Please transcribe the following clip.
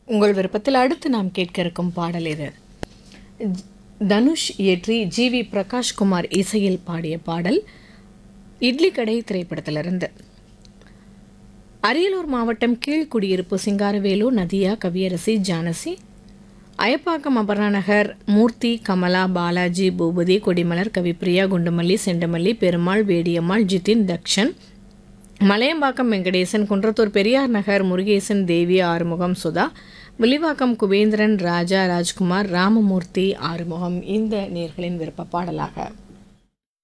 உங்கள் விருப்பத்தில் அடுத்து நாம் கேட்க இருக்கும் பாடல் இது ஜ- தனுஷ் இயற்றி ஜி வி பிரகாஷ்குமார் இசையில் பாடிய பாடல் இட்லி கடை திரைப்படத்திலிருந்து அரியலூர் மாவட்டம் கீழ்குடியிருப்பு சிங்காரவேலு நதியா கவியரசி ஜானசி அயப்பாக்கம் அபர்ணாநகர் மூர்த்தி கமலா பாலாஜி பூபதி கொடிமலர் கவிப்பிரியா குண்டுமல்லி செண்டமல்லி பெருமாள் வேடியம்மாள் ஜிதின் தக்ஷன் மலையம்பாக்கம் வெங்கடேசன் குன்றத்தூர் பெரியார் நகர் முருகேசன் தேவி ஆறுமுகம் சுதா வில்லிவாக்கம் குபேந்திரன் ராஜா ராஜ்குமார் ராமமூர்த்தி ஆறுமுகம் இந்த நேர்களின் விருப்ப பாடலாக